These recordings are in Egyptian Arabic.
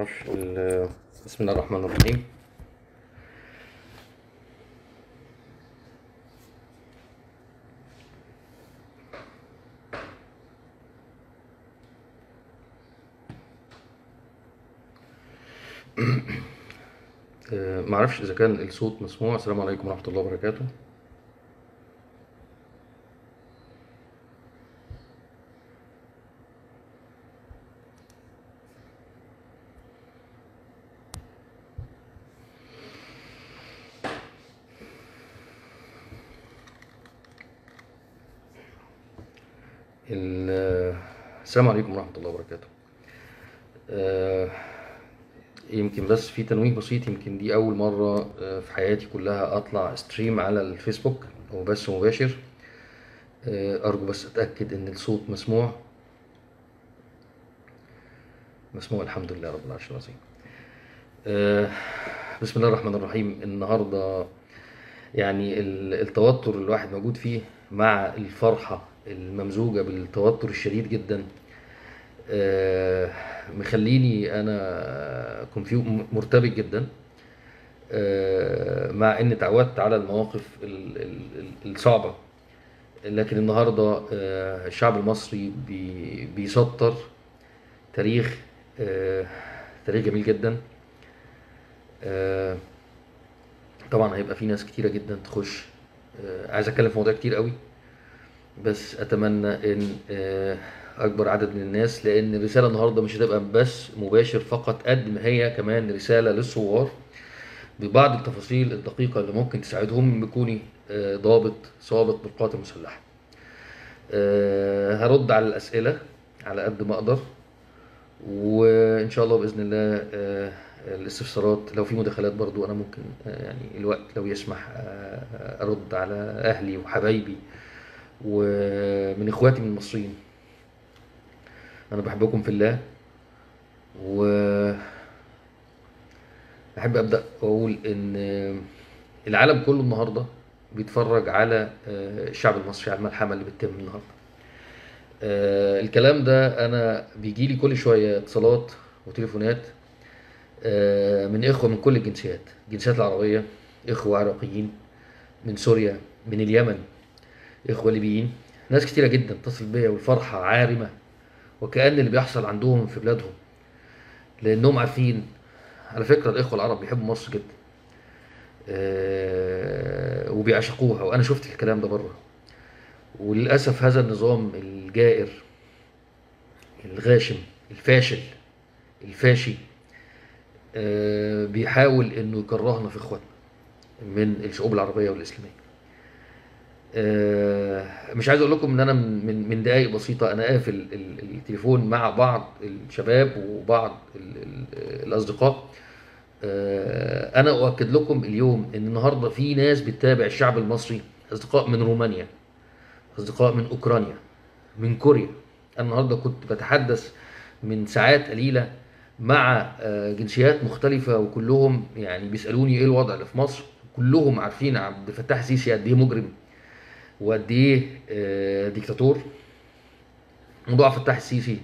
معرفش ال- بسم الله الرحمن الرحيم آه، معرفش اذا كان الصوت مسموع السلام عليكم ورحمة الله وبركاته ال- السلام عليكم ورحمة الله وبركاته آه، يمكن بس في تنويه بسيط يمكن دي أول مرة آه، في حياتي كلها أطلع ستريم على الفيسبوك أو بث مباشر آه، أرجو بس أتأكد إن الصوت مسموع مسموع الحمد لله رب العرش العظيم آه، بسم الله الرحمن الرحيم النهارده يعني ال- التوتر اللي الواحد موجود فيه مع الفرحة الممزوجة بالتوتر الشديد جدا آه، مخليني انا كونفيو مرتبك جدا آه، مع اني اتعودت على المواقف ال- ال- ال- الصعبة لكن النهارده آه، الشعب المصري بي- بيسطر تاريخ آه، تاريخ جميل جدا آه، طبعا هيبقى في ناس كتيرة جدا تخش آه، عايز اتكلم في مواضيع كتير قوي بس اتمنى ان آه، اكبر عدد من الناس لان الرساله النهارده مش هتبقى بس مباشر فقط قد ما هي كمان رساله للثوار ببعض التفاصيل الدقيقه اللي ممكن تساعدهم بكوني آه، ضابط سابق بالقوات المسلحه آه، هرد على الاسئله على قد ما اقدر وان شاء الله باذن الله آه، الاستفسارات لو في مداخلات برضو انا ممكن آه، يعني الوقت لو يسمح آه، ارد على اهلي وحبايبي ومن اخواتي من المصريين انا بحبكم في الله و احب ابدا واقول ان العالم كله النهارده بيتفرج على آه، الشعب المصري على الملحمه اللي بتتم النهارده آه، الكلام ده انا بيجي لي كل شويه اتصالات وتليفونات آه، من اخوه من كل الجنسيات الجنسيات العربيه اخوه عراقيين من سوريا من اليمن اخوه ليبيين ناس كتيره جدا اتصل بيا والفرحه عارمه وكأن اللي بيحصل عندهم في بلادهم لانهم عارفين على فكره الاخوه العرب بيحبوا مصر جدا آه، وبيعشقوها وانا شفت الكلام ده بره وللاسف هذا النظام الجائر الغاشم الفاشل الفاشي آه، بيحاول انه يكرهنا في اخواتنا من الشعوب العربيه والاسلاميه آه، مش عايز اقول لكم ان انا من من من دقائق بسيطه انا قافل ال- التليفون مع بعض الشباب وبعض ال- ال- الاصدقاء آه، انا اؤكد لكم اليوم ان النهارده في ناس بتتابع الشعب المصري اصدقاء من رومانيا اصدقاء من اوكرانيا من كوريا انا النهارده كنت بتحدث من ساعات قليله مع آه، جنسيات مختلفه وكلهم يعني بيسالوني ايه الوضع اللي في مصر كلهم عارفين عبد الفتاح السيسي قد ايه مجرم وقد ايه آه، ديكتاتور موضوع فتاح السيسي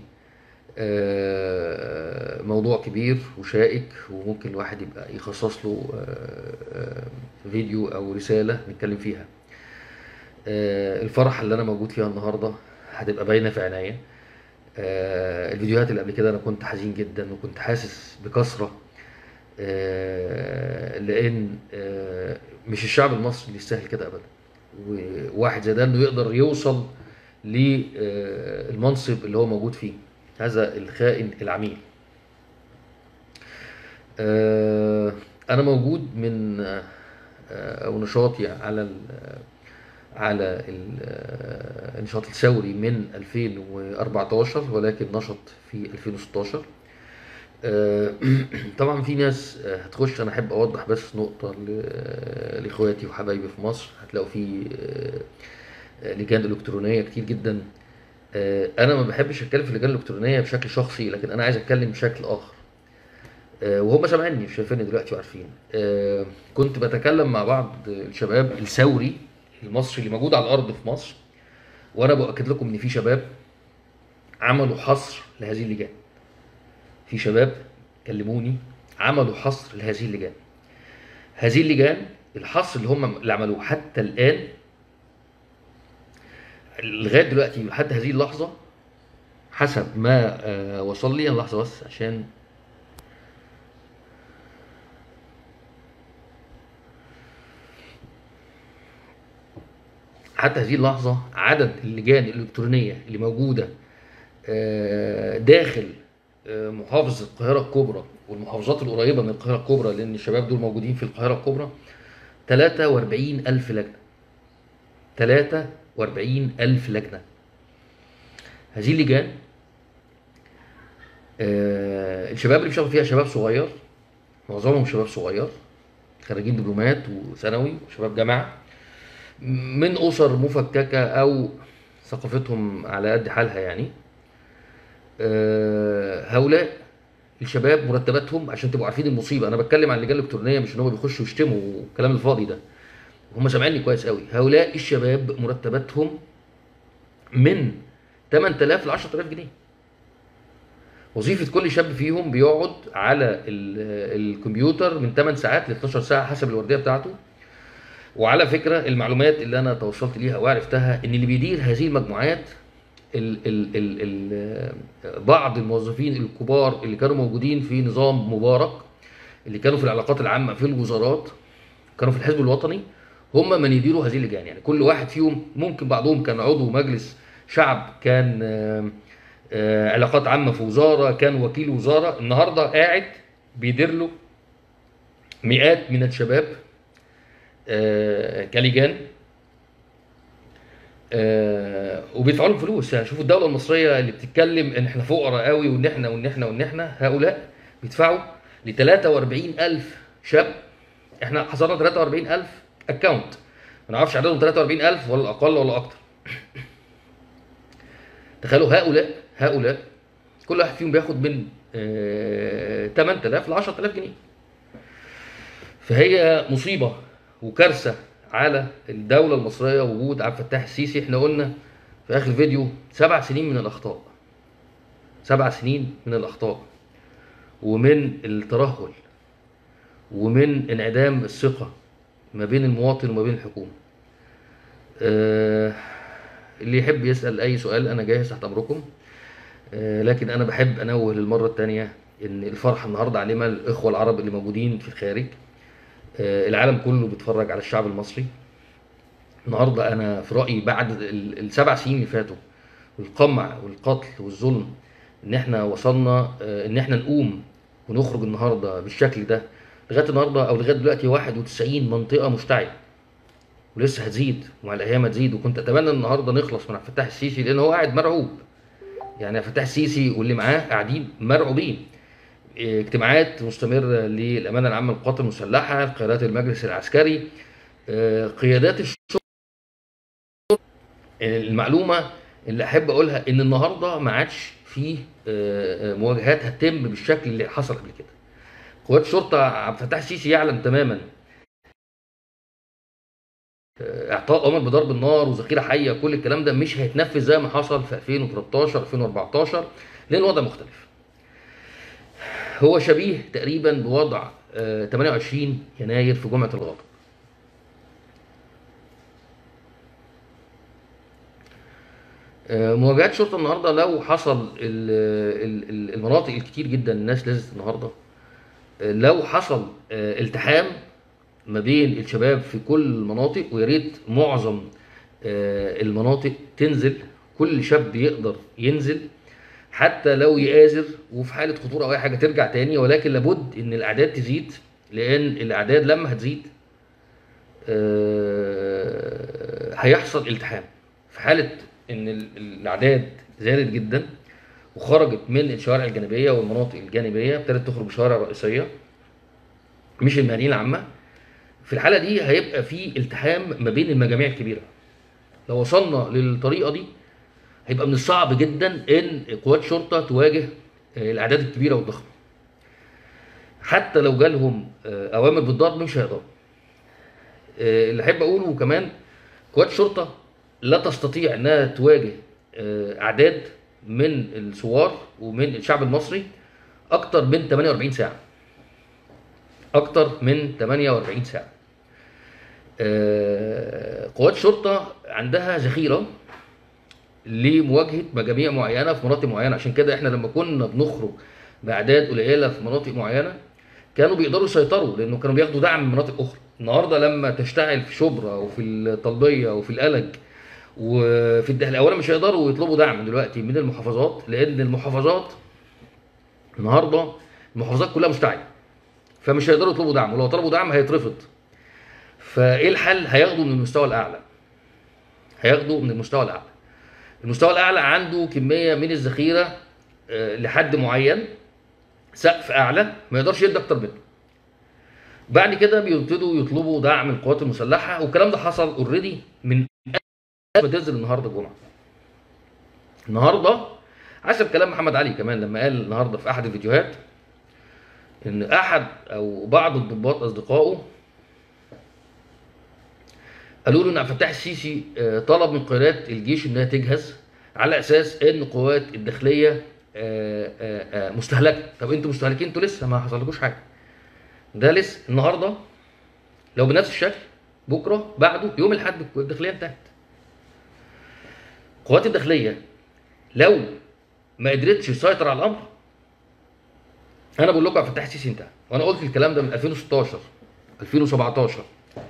آه، موضوع كبير وشائك وممكن الواحد يبقى يخصص له آه، آه، فيديو او رساله نتكلم فيها آه، الفرح اللي انا موجود فيها النهارده هتبقى باينه في عينيا آه، الفيديوهات اللي قبل كده انا كنت حزين جدا وكنت حاسس بكسره آه، لان آه، مش الشعب المصري اللي يستاهل كده ابدا وواحد زي ده انه يقدر يوصل للمنصب اللي هو موجود فيه هذا الخائن العميل آه، انا موجود من آه، او نشاطي على ال- على ال- النشاط الثوري من 2014 ولكن نشط في 2016 آه، طبعا في ناس آه، هتخش انا احب اوضح بس نقطه ل- آه، لاخواتي وحبايبي في مصر هتلاقوا في آه، آه، لجان الكترونيه كتير جدا آه، انا ما بحبش اتكلم في اللجان الالكترونيه بشكل شخصي لكن انا عايز اتكلم بشكل اخر آه، وهم سامعيني شايفيني دلوقتي وعارفين آه، كنت بتكلم مع بعض الشباب الثوري المصري اللي موجود على الارض في مصر وانا باكد لكم ان في شباب عملوا حصر لهذه اللجان في شباب كلموني عملوا حصر لهذه اللجان هذه اللجان الحصر اللي هم اللي عملوه حتى الان لغايه دلوقتي لحد هذه اللحظه حسب ما آه، وصل لي لحظه بس عشان حتى هذه اللحظة عدد اللجان الإلكترونية اللي موجودة آه، داخل آه، محافظة القاهرة الكبرى والمحافظات القريبة من القاهرة الكبرى لأن الشباب دول موجودين في القاهرة الكبرى 43 ألف لجنة 43 ألف لجنة هذه اللجان آه، الشباب اللي بيشتغل فيها شباب صغير معظمهم شباب صغير خريجين دبلومات وثانوي وشباب جامعه من اسر مفككه او ثقافتهم على قد حالها يعني آه، هؤلاء الشباب مرتباتهم عشان تبقوا عارفين المصيبه انا بتكلم عن اللجان الالكترونيه مش ان هم بيخشوا يشتموا والكلام الفاضي ده هم سامعيني كويس قوي هؤلاء الشباب مرتباتهم من 8000 ل 10000 جنيه وظيفة كل شاب فيهم بيقعد على ال- الكمبيوتر من 8 ساعات ل 12 ساعة حسب الوردية بتاعته وعلى فكرة المعلومات اللي أنا توصلت ليها وعرفتها إن اللي بيدير هذه المجموعات ال ال ال ال بعض الموظفين الكبار اللي كانوا موجودين في نظام مبارك اللي كانوا في العلاقات العامة في الوزارات كانوا في الحزب الوطني هم من يديروا هذه اللجان يعني كل واحد فيهم ممكن بعضهم كان عضو مجلس شعب كان آه، آه، علاقات عامة في وزارة كان وكيل وزارة النهاردة قاعد بيدير له مئات من الشباب آه، كلجان آه، وبيدفعوا لهم فلوس يعني شوفوا الدوله المصريه اللي بتتكلم ان احنا فقراء قوي وان احنا وان احنا وان احنا هؤلاء بيدفعوا ل 43000 شاب احنا حصلنا 43000 اكونت ما نعرفش عددهم 43000 ولا اقل ولا اكتر تخيلوا هؤلاء هؤلاء كل واحد فيهم بياخد من آه، 8000 ل 10000 جنيه فهي مصيبه وكارثه على الدوله المصريه وجود عبد الفتاح السيسي احنا قلنا في اخر فيديو سبع سنين من الاخطاء سبع سنين من الاخطاء ومن الترهل ومن انعدام الثقه ما بين المواطن وما بين الحكومه آه، اللي يحب يسال اي سؤال انا جاهز تحت امركم آه، لكن انا بحب انوه للمره الثانيه ان الفرحه النهارده علينا الاخوه العرب اللي موجودين في الخارج آه، العالم كله بيتفرج على الشعب المصري النهارده انا في رايي بعد ال- السبع سنين اللي فاتوا والقمع والقتل والظلم ان احنا وصلنا آه، ان احنا نقوم ونخرج النهارده بالشكل ده لغايه النهارده او لغايه دلوقتي 91 منطقه مشتعله ولسه هتزيد ومع الايام هتزيد وكنت اتمنى النهارده نخلص من عبد الفتاح السيسي لان هو قاعد مرعوب يعني عبد الفتاح السيسي واللي معاه قاعدين مرعوبين اجتماعات مستمرة للأمانة العامة للقوات المسلحة قيادات المجلس العسكري آه، قيادات الشرطة المعلومة اللي أحب أقولها إن النهاردة ما عادش فيه آه، آه، مواجهات هتتم بالشكل اللي حصل قبل كده قوات الشرطة عبد الفتاح السيسي يعلم تماما آه، اعطاء امر بضرب النار وذخيره حيه كل الكلام ده مش هيتنفذ زي ما حصل في 2013 2014 لان الوضع مختلف هو شبيه تقريبا بوضع آه، 28 يناير في جمعة الغضب آه، مواجهات شرطة النهاردة لو حصل ال- ال- ال- المناطق الكتير جدا الناس نزلت النهاردة آه، لو حصل آه، التحام ما بين الشباب في كل المناطق ويا ريت معظم آه، المناطق تنزل كل شاب يقدر ينزل حتى لو يآزر وفي حالة خطورة أو أي حاجة ترجع تاني ولكن لابد إن الأعداد تزيد لأن الأعداد لما هتزيد آه، هيحصل التحام في حالة إن ال- الأعداد زادت جدا وخرجت من الشوارع الجانبية والمناطق الجانبية ابتدت تخرج بشوارع رئيسية مش المهنيين العامة في الحالة دي هيبقى في التحام ما بين المجاميع الكبيرة لو وصلنا للطريقة دي هيبقى من الصعب جدا ان قوات شرطه تواجه آه، الاعداد الكبيره والضخمه حتى لو جالهم آه، اوامر بالضرب مش هيقدروا آه، اللي احب اقوله كمان قوات شرطه لا تستطيع انها تواجه آه، اعداد من الثوار ومن الشعب المصري اكتر من 48 ساعه اكتر من 48 ساعه آه، قوات الشرطه عندها ذخيره لمواجهه مجاميع معينه في مناطق معينه عشان كده احنا لما كنا بنخرج باعداد قليله في مناطق معينه كانوا بيقدروا يسيطروا لانه كانوا بياخدوا دعم من مناطق اخرى النهارده لما تشتعل في شبرا وفي الطلبيه وفي القلج وفي الدهل اولا مش هيقدروا يطلبوا دعم دلوقتي من المحافظات لان المحافظات النهارده المحافظات كلها مشتعله فمش هيقدروا يطلبوا دعم ولو طلبوا دعم هيترفض فايه الحل هياخدوا من المستوى الاعلى هياخدوا من المستوى الاعلى المستوى الاعلى عنده كميه من الذخيره آه، لحد معين سقف اعلى ما يقدرش يدي اكتر منه بعد كده بيبتدوا يطلبوا دعم القوات المسلحه والكلام ده حصل اوريدي من قبل ما تنزل النهارده الجمعه النهارده حسب كلام محمد علي كمان لما قال النهارده في احد الفيديوهات ان احد او بعض الضباط اصدقائه قالوا له ان عبد الفتاح السيسي آه، طلب من قيادات الجيش انها تجهز على اساس ان قوات الداخليه آه، آه، آه، مستهلكه طب انتوا مستهلكين انتوا لسه ما حصلكوش حاجه ده لسه النهارده لو بنفس الشكل بكره بعده يوم الاحد الداخليه انتهت قوات الداخليه لو ما قدرتش تسيطر على الامر انا بقول لكم عبد الفتاح السيسي انتهى وانا قلت الكلام ده من 2016 2017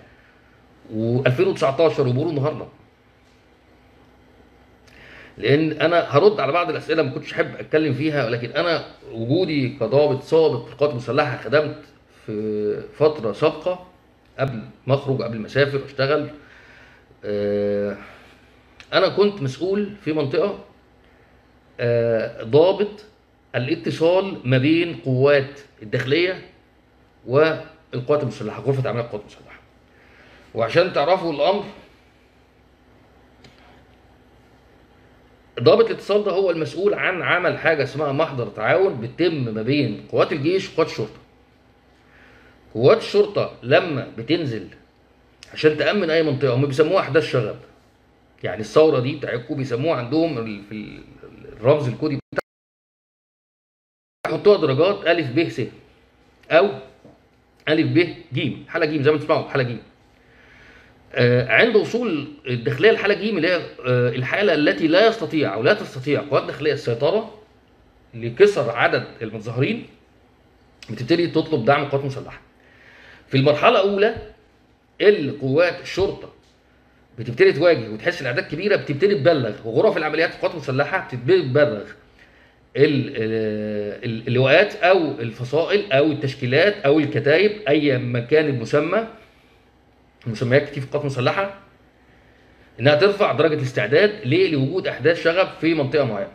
و2019 وبقوله النهارده لان انا هرد على بعض الاسئله ما كنتش احب اتكلم فيها ولكن انا وجودي كضابط سابق في القوات المسلحه خدمت في فتره سابقه قبل ما اخرج قبل ما اسافر واشتغل آه، انا كنت مسؤول في منطقه آه، ضابط الاتصال ما بين قوات الداخليه والقوات المسلحه غرفه اعمال القوات المسلحه وعشان تعرفوا الامر ضابط الاتصال ده هو المسؤول عن عمل حاجه اسمها محضر تعاون بتتم ما بين قوات الجيش وقوات الشرطه قوات الشرطه لما بتنزل عشان تامن اي منطقه هم بيسموها احداث شغب يعني الثوره دي بتاعتكم بيسموها عندهم ال- في ال- الرمز الكودي بتاع يحطوها درجات الف ب س او الف ب ج حاله ج زي ما تسمعوا حاله ج آه، عند وصول الداخليه لحاله ج اللي هي آه، الحاله التي لا يستطيع او لا تستطيع قوات الداخليه السيطره لكسر عدد المتظاهرين بتبتدي تطلب دعم قوات مسلحه. في المرحله الاولى اللي قوات الشرطه بتبتدي تواجه وتحس الاعداد كبيره بتبتدي تبلغ وغرف العمليات في القوات المسلحه بتبتدي تبلغ ال- ال- ال- اللواءات او الفصائل او التشكيلات او الكتائب اي مكان المسمى مسميات كتير في القوات المسلحه انها ترفع درجه الاستعداد ليه؟ لوجود احداث شغب في منطقه معينه.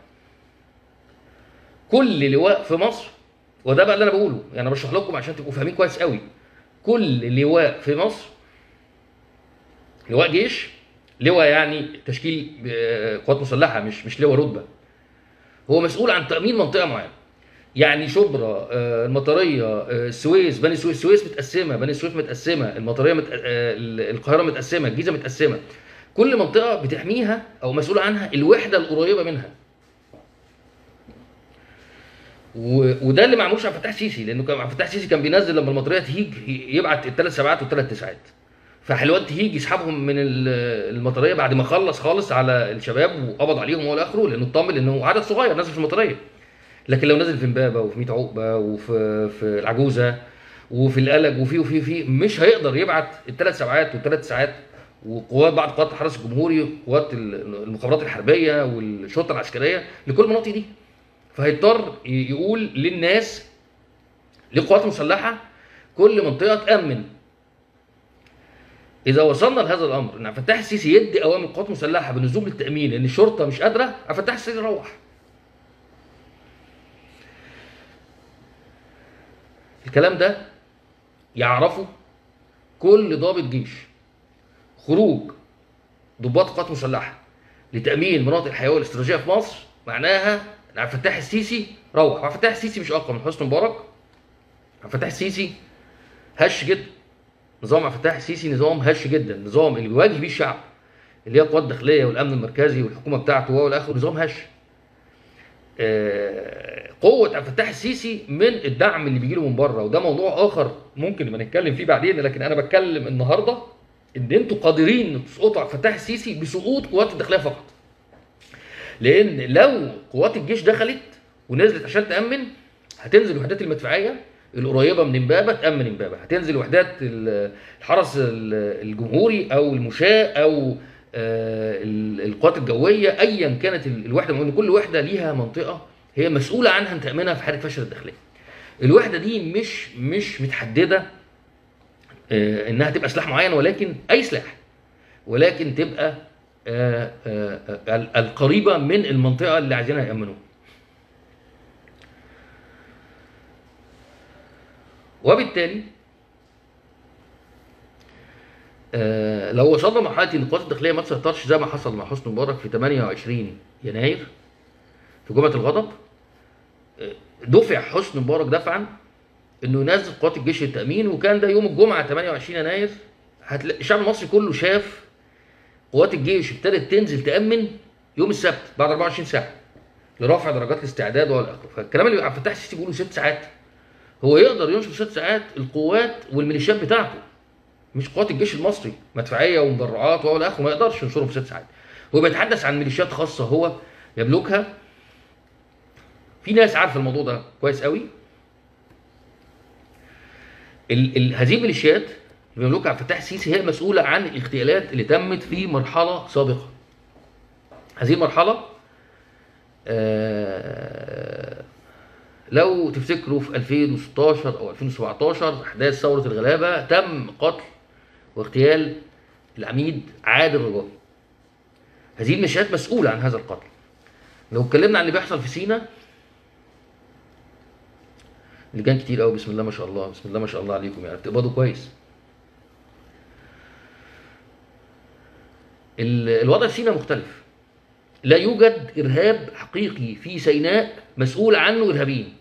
كل لواء في مصر وده بقى اللي انا بقوله يعني انا بشرح لكم عشان تبقوا فاهمين كويس قوي. كل لواء في مصر لواء جيش لواء يعني تشكيل آه، قوات مسلحه مش مش لواء رتبه. هو مسؤول عن تامين منطقه معينه. يعني شبرا آه، المطريه آه، السويس بني سويس السويس متقسمه بني سويف متقسمه المطريه مت... آه، القاهره متقسمه الجيزه متقسمه كل منطقه بتحميها او مسؤول عنها الوحده القريبه منها و... وده اللي ما عملوش عبد الفتاح السيسي لانه كان عبد الفتاح السيسي كان بينزل لما المطريه تهيج يبعت الثلاث سبعات والثلاث تسعات فحلوان تهيج يسحبهم من ال- المطريه بعد ما خلص خالص على الشباب وقبض عليهم والى اخره لانه اطمن لانه عدد صغير نازل في المطريه لكن لو نازل في امبابه وفي ميت عقبه وفي في العجوزه وفي القلق وفي وفي وفي مش هيقدر يبعت الثلاث سبعات والثلاث ساعات وقوات بعض قوات الحرس الجمهوري قوات ال- المخابرات الحربيه والشرطه العسكريه لكل المناطق دي فهيضطر ي- يقول للناس للقوات المسلحه كل منطقه تامن اذا وصلنا لهذا الامر ان عبد الفتاح السيسي يدي اوامر القوات المسلحه بالنزول للتامين لان الشرطه مش قادره عبد الفتاح السيسي يروح الكلام ده يعرفه كل ضابط جيش خروج ضباط قوات مسلحه لتامين مناطق الحيويه والاستراتيجيه في مصر معناها ان عبد الفتاح السيسي روح عبد الفتاح السيسي مش اقوى من حسني مبارك عبد الفتاح السيسي هش جدا نظام عبد الفتاح السيسي نظام هش جدا نظام اللي بيواجه بيه الشعب اللي هي القوات الداخليه والامن المركزي والحكومه بتاعته والى اخره نظام هش آه، قوه عبد الفتاح السيسي من الدعم اللي بيجي له من بره وده موضوع اخر ممكن نبقى نتكلم فيه بعدين لكن انا بتكلم النهارده ان انتوا قادرين تسقطوا عبد الفتاح السيسي بسقوط قوات الداخليه فقط لان لو قوات الجيش دخلت ونزلت عشان تامن هتنزل وحدات المدفعيه القريبه من امبابه تامن امبابه هتنزل وحدات ال- الحرس ال- الجمهوري او المشاة او آه، ال- القوات الجويه ايا كانت ال- الوحده لان كل وحده ليها منطقه هي مسؤوله عنها ان تامنها في حاله فشل الداخليه الوحده دي مش مش متحدده آه، انها تبقى سلاح معين ولكن اي سلاح ولكن تبقى آه، آه، آه، ال- القريبه من المنطقه اللي عايزينها يامنوها وبالتالي آه، لو وصلنا لمرحله ان القوات الداخليه ما تسيطرش زي ما حصل مع حسني مبارك في 28 يناير في جمعه الغضب آه، دفع حسني مبارك دفعا انه ينزل قوات الجيش للتامين وكان ده يوم الجمعه 28 يناير هتلاقي الشعب المصري كله شاف قوات الجيش ابتدت تنزل تامن يوم السبت بعد 24 ساعه لرفع درجات الاستعداد والاخر فالكلام اللي عبد الفتاح السيسي بيقوله ست ساعات هو يقدر ينشر ست ساعات القوات والميليشيات بتاعته مش قوات الجيش المصري مدفعيه ومدرعات والى اخره ما يقدرش ينشرهم في ست ساعات هو بيتحدث عن ميليشيات خاصه هو يملكها في ناس عارفه الموضوع ده كويس قوي ال ال هذه الميليشيات اللي بيملكها عبد الفتاح السيسي هي مسؤوله عن الاغتيالات اللي تمت في مرحله سابقه هذه المرحله آه لو تفتكروا في 2016 او 2017 احداث ثوره الغلابه تم قتل واغتيال العميد عادل رجائي هذه الميليشيات مسؤوله عن هذا القتل لو اتكلمنا عن اللي بيحصل في سينا لجان كتير قوي بسم الله ما شاء الله بسم الله ما شاء الله عليكم يعني بتقبضوا كويس ال- الوضع في سينا مختلف لا يوجد ارهاب حقيقي في سيناء مسؤول عنه ارهابيين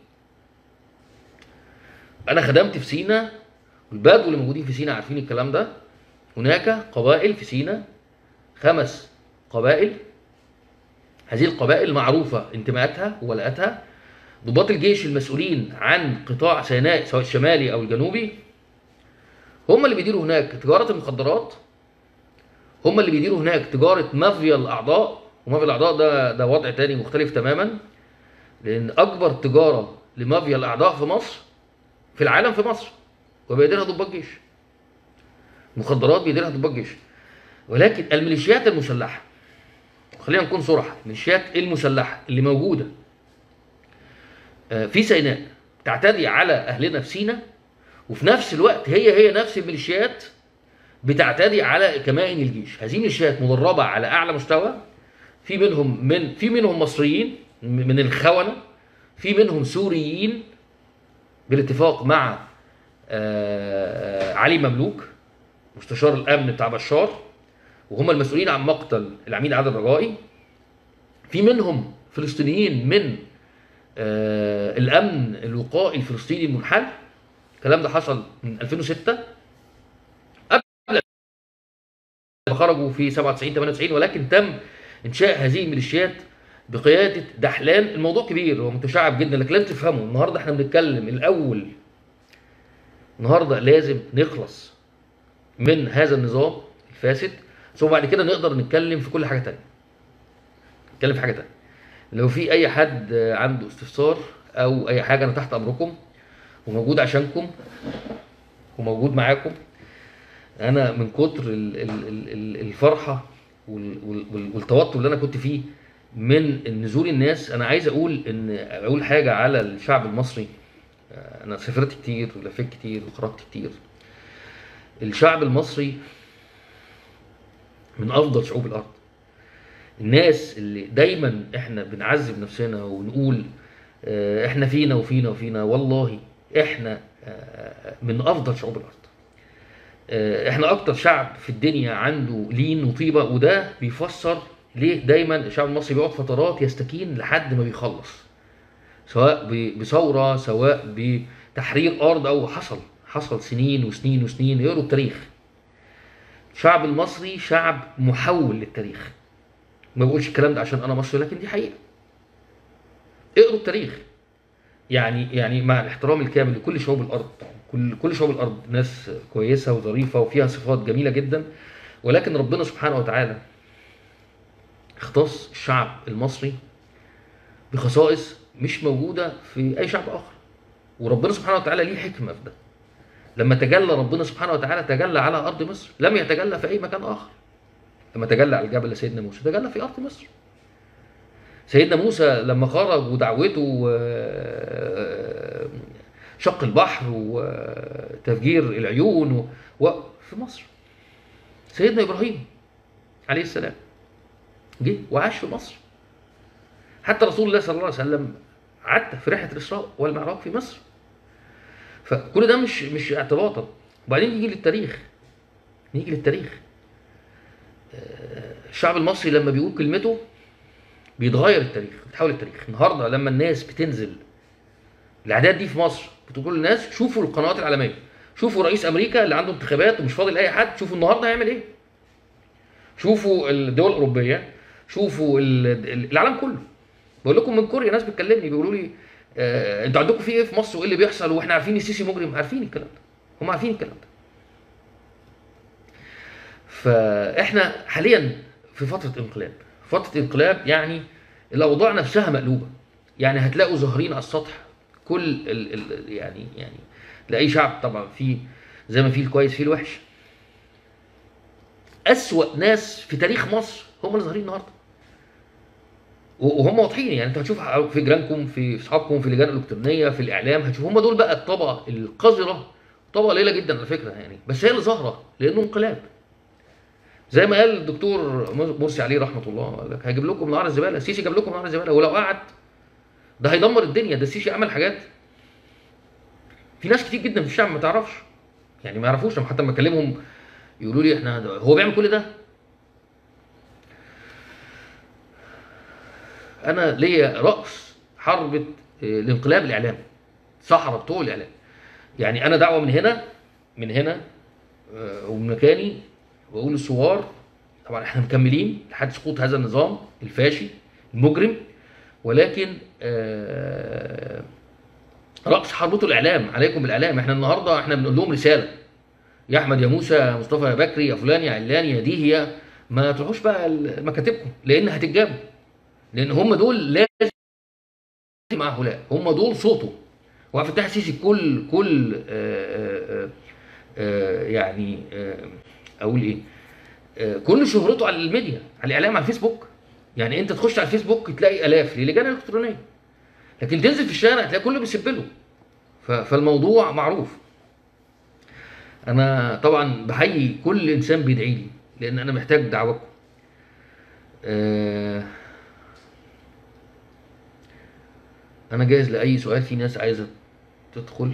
انا خدمت في سينا والبدو اللي موجودين في سينا عارفين الكلام ده هناك قبائل في سينا خمس قبائل هذه القبائل معروفه انتماءاتها وولاءاتها ضباط الجيش المسؤولين عن قطاع سيناء سواء الشمالي او الجنوبي هم اللي بيديروا هناك تجاره المخدرات هم اللي بيديروا هناك تجاره مافيا الاعضاء ومافيا الاعضاء ده ده وضع تاني مختلف تماما لان اكبر تجاره لمافيا الاعضاء في مصر في العالم في مصر وبيديرها ضباط جيش مخدرات بيديرها ضباط جيش ولكن الميليشيات المسلحه خلينا نكون صراحه الميليشيات المسلحه اللي موجوده آه، في سيناء تعتدي على اهلنا في سيناء وفي نفس الوقت هي هي نفس الميليشيات بتعتدي على كمائن الجيش هذه الميليشيات مدربه على اعلى مستوى في منهم من في منهم مصريين من الخونه في منهم سوريين بالاتفاق مع آه، علي مملوك مستشار الامن بتاع بشار وهم المسؤولين عن مقتل العميد عادل رجائي في منهم فلسطينيين من آه، الامن الوقائي الفلسطيني المنحل الكلام ده حصل من 2006 قبل ما خرجوا في 97 98 ولكن تم انشاء هذه الميليشيات بقياده دحلان الموضوع كبير هو متشعب جدا لكن لازم تفهموا النهارده احنا بنتكلم الاول النهارده لازم نخلص من هذا النظام الفاسد ثم بعد كده نقدر نتكلم في كل حاجه تانية نتكلم في حاجه تانية لو في اي حد عنده استفسار او اي حاجه انا تحت امركم وموجود عشانكم وموجود معاكم انا من كتر ال- ال- ال- ال- الفرحه وال- وال- وال- والتوتر اللي انا كنت فيه من نزول الناس انا عايز اقول ان اقول حاجه على الشعب المصري انا سافرت كتير ولفيت كتير وخرجت كتير الشعب المصري من افضل شعوب الارض الناس اللي دايما احنا بنعذب نفسنا ونقول آه، احنا فينا وفينا وفينا والله احنا آه، من افضل شعوب الارض آه، احنا اكتر شعب في الدنيا عنده لين وطيبه وده بيفسر ليه دايما الشعب المصري بيقعد فترات يستكين لحد ما بيخلص سواء ب- بثوره سواء بتحرير ارض او حصل حصل سنين وسنين وسنين يقروا التاريخ الشعب المصري شعب محول للتاريخ ما بقولش الكلام ده عشان انا مصري لكن دي حقيقه اقروا التاريخ يعني يعني مع الاحترام الكامل لكل شعوب الارض كل كل شعوب الارض ناس كويسه وظريفه وفيها صفات جميله جدا ولكن ربنا سبحانه وتعالى اختص الشعب المصري بخصائص مش موجوده في اي شعب اخر وربنا سبحانه وتعالى ليه حكمه في ده لما تجلى ربنا سبحانه وتعالى تجلى على ارض مصر لم يتجلى في اي مكان اخر لما تجلى على الجبل لسيدنا موسى تجلى في ارض مصر سيدنا موسى لما خرج ودعوته آه، شق البحر وتفجير العيون و... و... في مصر سيدنا ابراهيم عليه السلام جه وعاش في مصر حتى رسول الله صلى الله عليه وسلم عدى في رحله الاسراء والمعراج في مصر فكل ده مش مش اعتباطا وبعدين نيجي للتاريخ نيجي للتاريخ آه، الشعب المصري لما بيقول كلمته بيتغير التاريخ بتحول التاريخ النهارده لما الناس بتنزل الاعداد دي في مصر بتقول للناس شوفوا القنوات العالميه شوفوا رئيس امريكا اللي عنده انتخابات ومش فاضل اي حد شوفوا النهارده هيعمل ايه شوفوا الدول الاوروبيه شوفوا ال- ال- العالم كله بقول لكم من كوريا ناس بتكلمني بيقولوا لي آه انتوا عندكم في ايه في مصر وايه اللي بيحصل واحنا عارفين السيسي مجرم عارفين الكلام ده هم عارفين الكلام ده فاحنا حاليا في فتره انقلاب فتره انقلاب يعني الاوضاع نفسها مقلوبه يعني هتلاقوا ظاهرين على السطح كل ال ال يعني يعني لاي شعب طبعا في زي ما في الكويس في الوحش اسوا ناس في تاريخ مصر هم اللي ظاهرين النهارده وهم واضحين يعني انت هتشوف في جيرانكم في اصحابكم في اللجان الالكترونيه في الاعلام هتشوف هم دول بقى الطبقه القذره طبقه قليله جدا على فكره يعني بس هي اللي ظاهره لانه انقلاب زي ما قال الدكتور مرسي عليه رحمه الله قال لك هيجيب لكم نهار الزباله السيسي جاب لكم نهار الزباله ولو قعد ده هيدمر الدنيا ده السيسي عمل حاجات في ناس كتير جدا في الشعب ما تعرفش يعني ما يعرفوش لما حتى لما اكلمهم يقولوا لي احنا هو بيعمل كل ده انا ليا راس حرب آه، الانقلاب الاعلامي صحراء بتوع الاعلام يعني انا دعوه من هنا من هنا آه، ومن مكاني واقول للثوار طبعا احنا مكملين لحد سقوط هذا النظام الفاشي المجرم ولكن آه، رأس حربته الاعلام عليكم بالاعلام احنا النهارده احنا بنقول لهم رساله يا احمد يا موسى يا مصطفى يا بكري يا فلان يا علان يا دي هي ما تروحوش بقى مكاتبكم لان هتتجابوا لان هم دول لازم مع هؤلاء هم دول صوته وعبد الفتاح السيسي كل كل آه، آه، آه، يعني آه، اقول ايه آه، كل شهرته على الميديا على الاعلام على الفيسبوك يعني انت تخش على الفيسبوك تلاقي الاف للجان الالكترونيه لكن تنزل في الشارع تلاقي كله بيسب له ف- فالموضوع معروف انا طبعا بحيي كل انسان بيدعي لي لان انا محتاج دعوتكم آه، انا جاهز لاي سؤال في ناس عايزه تدخل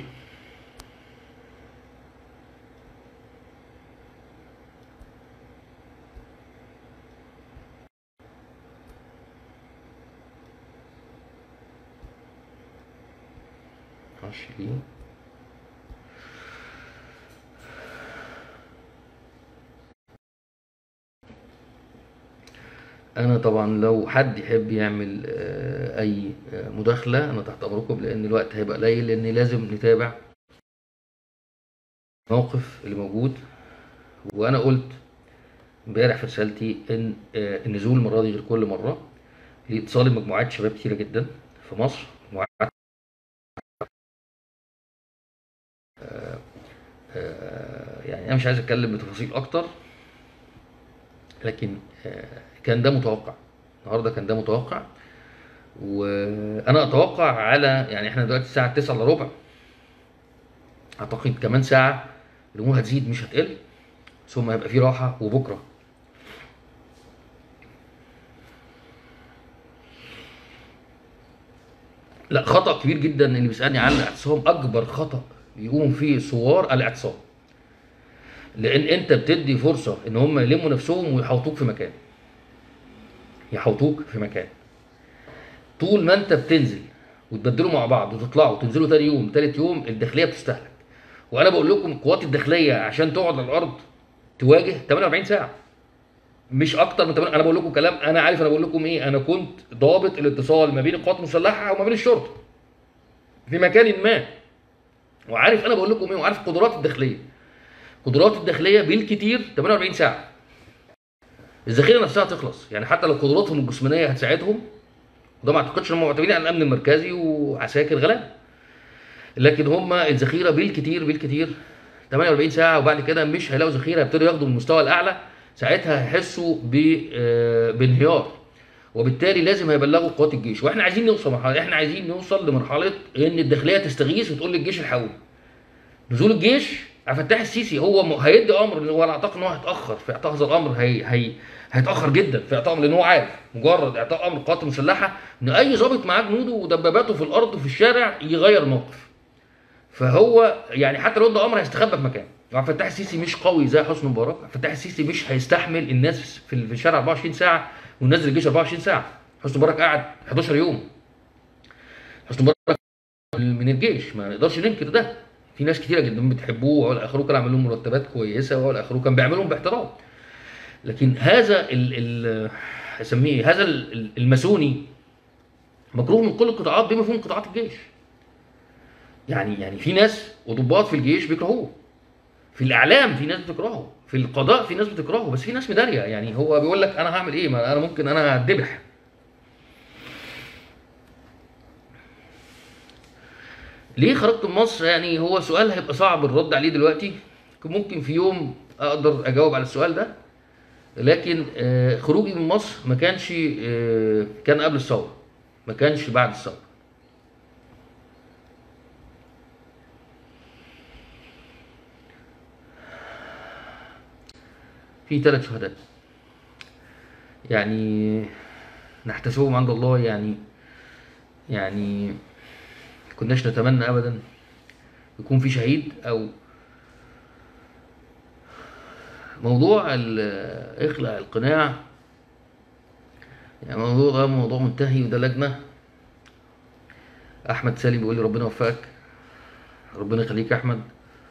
عشرين انا طبعا لو حد يحب يعمل آه، اي آه، مداخله انا تحت امركم لان الوقت هيبقى قليل لان لازم نتابع الموقف اللي موجود وانا قلت امبارح في رسالتي ان آه، النزول المره دي غير كل مره لاتصال مجموعات شباب كتيره جدا في مصر مجموعات آه، يعني انا مش عايز اتكلم بتفاصيل اكتر لكن آه، كان ده متوقع النهارده كان ده متوقع وانا اتوقع على يعني احنا دلوقتي الساعه 9 الا ربع اعتقد كمان ساعه الامور هتزيد مش هتقل ثم هيبقى في راحه وبكره لا خطا كبير جدا اللي بيسالني عن الاعتصام اكبر خطا يقوم فيه الثوار الاعتصام لان انت بتدي فرصه ان هم يلموا نفسهم ويحوطوك في مكان يحوطوك في مكان طول ما انت بتنزل وتبدلوا مع بعض وتطلعوا وتنزلوا تاني يوم تالت يوم الداخليه بتستهلك وانا بقول لكم القوات الداخليه عشان تقعد على الارض تواجه 48 ساعه مش اكتر من 8 انا بقول لكم كلام انا عارف انا بقول لكم ايه انا كنت ضابط الاتصال ما بين القوات المسلحه وما بين الشرطه في مكان ما وعارف انا بقول لكم ايه وعارف القدرات الداخليه قدرات الداخليه بالكتير 48 ساعه الذخيره نفسها تخلص يعني حتى لو قدراتهم الجسمانيه هتساعدهم وده ما اعتقدش ان هم معتمدين على الامن المركزي وعساكر غلاب لكن هم الذخيره بالكتير بالكتير 48 ساعه وبعد كده مش هيلاقوا ذخيره يبتدوا ياخدوا المستوى الاعلى ساعتها هيحسوا ب- بانهيار وبالتالي لازم هيبلغوا قوات الجيش واحنا عايزين نوصل مرحله احنا عايزين نوصل لمرحله ان الداخليه تستغيث وتقول للجيش الحقوني نزول الجيش عبد الفتاح السيسي هو م- هيدي امر لأن هو انا اعتقد ان هو هيتاخر في اعطاء هذا الامر هي هي هيتاخر جدا في اعطائهم لان هو عارف مجرد اعطاء امر القوات المسلحه ان اي ضابط معاه جنوده ودباباته في الارض وفي الشارع يغير الموقف فهو يعني حتى لو ادى امر هيستخبى في مكان عبد الفتاح السيسي مش قوي زي حسني مبارك عبد الفتاح السيسي مش هيستحمل الناس في في الشارع 24 ساعه وننزل الجيش 24 ساعه حسني مبارك قعد 11 يوم حسني مبارك من الجيش ما نقدرش ننكر ده في ناس كتيره جدا بتحبوه والى اخره كان عامل لهم مرتبات كويسه والى اخره كان بيعملهم باحترام لكن هذا ال ال اسميه إيه؟ هذا ال- ال- الماسوني مكروه من كل القطاعات بما فيهم قطاعات الجيش يعني يعني في ناس وضباط في الجيش بيكرهوه في الاعلام في ناس بتكرهه في القضاء في ناس بتكرهه بس في ناس مداريه يعني هو بيقول لك انا هعمل ايه ما انا ممكن انا هتذبح ليه خرجت من مصر يعني هو سؤال هيبقى صعب الرد عليه دلوقتي ممكن في يوم اقدر اجاوب على السؤال ده لكن آه، خروجي من مصر ما كانش آه، كان قبل الثوره ما كانش بعد الثوره في ثلاث شهداء يعني نحتسبهم عند الله يعني يعني كناش نتمنى ابدا يكون في شهيد او موضوع ال- اخلع القناع يعني الموضوع ده موضوع منتهي وده لجنه احمد سالم بيقول لي ربنا يوفقك ربنا يخليك يا احمد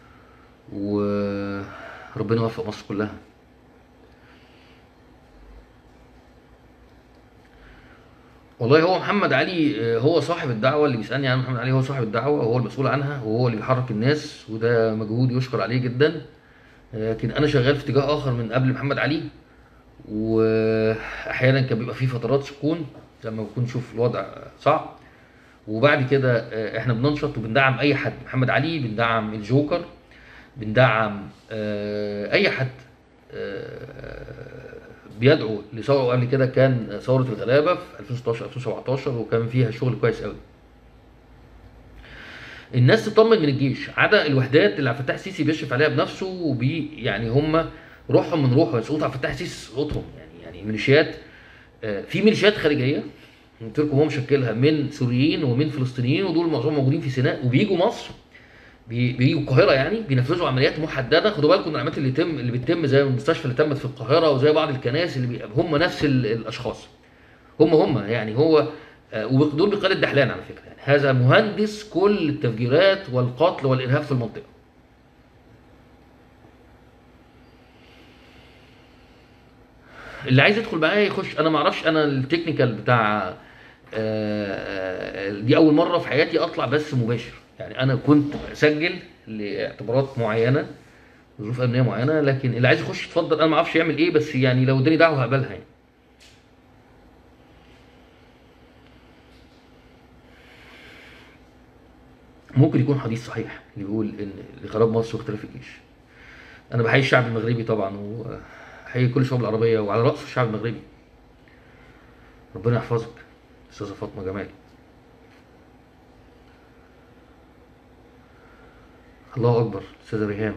وربنا يوفق مصر كلها والله هو محمد علي آه، هو صاحب الدعوة اللي بيسألني عن محمد علي هو صاحب الدعوة وهو المسؤول عنها وهو اللي بيحرك الناس وده مجهود يشكر عليه جدا آه، لكن أنا شغال في اتجاه آخر من قبل محمد علي وأحيانا كان بيبقى فيه فترات سكون لما بكون نشوف الوضع صعب وبعد كده آه، احنا بننشط وبندعم أي حد محمد علي بندعم الجوكر بندعم آه، أي حد آه، بيدعو لثوره وقبل كده كان ثوره الغلابه في 2016 2017 وكان فيها شغل كويس قوي. الناس تطمن من الجيش عدا الوحدات اللي عبد الفتاح السيسي بيشرف عليها بنفسه وبي يعني هم روحهم من روحه سقوط عبد الفتاح السيسي سقوطهم يعني يعني ميليشيات آه، في ميليشيات خارجيه قلت لكم هو مشكلها من سوريين ومن فلسطينيين ودول معظمهم موجودين في سيناء وبيجوا مصر بي- بيجوا القاهره يعني بينفذوا عمليات محدده خدوا بالكم من العمليات اللي تم اللي بتتم زي المستشفى اللي تمت في القاهره وزي بعض الكنائس اللي بي... هم نفس ال... الاشخاص هم هم يعني هو آه، ودول بقياده دحلان على فكره يعني هذا مهندس كل التفجيرات والقتل والارهاب في المنطقه اللي عايز يدخل معايا يخش انا ما اعرفش انا التكنيكال بتاع آه، دي اول مره في حياتي اطلع بس مباشر يعني انا كنت اسجل لاعتبارات معينه ظروف امنيه معينه لكن اللي عايز يخش اتفضل انا ما اعرفش يعمل ايه بس يعني لو اداني دعوه هقبلها يعني ممكن يكون حديث صحيح اللي بيقول ان لخراب مصر واختلاف الجيش انا بحيي الشعب المغربي طبعا وبحيي كل الشعوب العربيه وعلى راسه الشعب المغربي ربنا يحفظك استاذه فاطمه جمال الله اكبر استاذه ريهام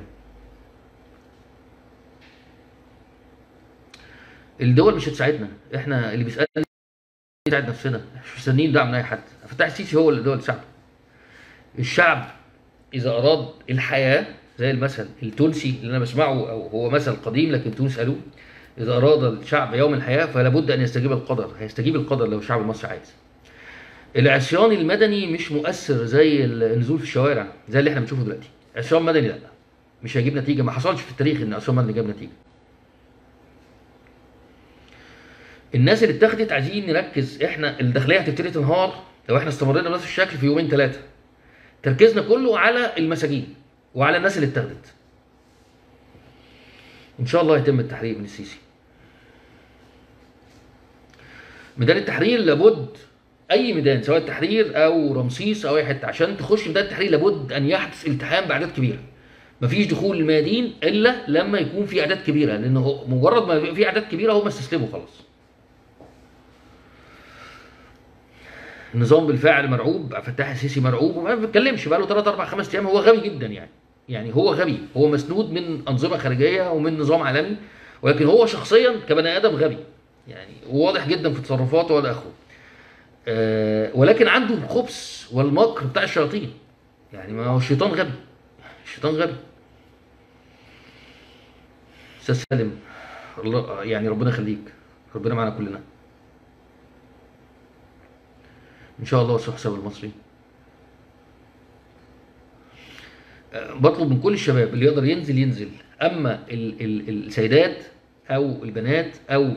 الدول مش هتساعدنا احنا اللي بيسالنا نساعد نفسنا مش مستنيين دعم من اي حد فتح السيسي هو اللي الدول تساعده الشعب اذا اراد الحياه زي المثل التونسي اللي انا بسمعه او هو مثل قديم لكن تونس قالوه اذا اراد الشعب يوم الحياه فلا بد ان يستجيب القدر هيستجيب القدر لو الشعب المصري عايز العصيان المدني مش مؤثر زي النزول في الشوارع زي اللي احنا بنشوفه دلوقتي عصيان مدني لا مش هيجيب نتيجه ما حصلش في التاريخ ان عصيان مدني جاب نتيجه الناس اللي اتخذت عايزين نركز احنا الداخليه هتبتدي تنهار لو احنا استمرينا بنفس الشكل في يومين ثلاثه تركيزنا كله على المساجين وعلى الناس اللي اتاخدت ان شاء الله يتم التحرير من السيسي ميدان التحرير لابد اي ميدان سواء التحرير او رمسيس او اي حته عشان تخش ميدان التحرير لابد ان يحدث التحام باعداد كبيره مفيش دخول الميادين الا لما يكون في اعداد كبيره لان هو مجرد ما يبقى في اعداد كبيره هم استسلموا خلاص النظام بالفعل مرعوب عبد الفتاح السيسي مرعوب وما بيتكلمش بقى له 3 4 5 ايام هو غبي جدا يعني يعني هو غبي هو مسنود من انظمه خارجيه ومن نظام عالمي ولكن هو شخصيا كبني ادم غبي يعني واضح جدا في تصرفاته والى اخره آه ولكن عنده الخبث والمكر بتاع الشياطين يعني ما هو الشيطان غبي الشيطان غبي استاذ سالم الله يعني ربنا يخليك ربنا معنا كلنا ان شاء الله وسيح حساب المصري أه، بطلب من كل الشباب اللي يقدر ينزل ينزل اما ال ال السيدات او البنات او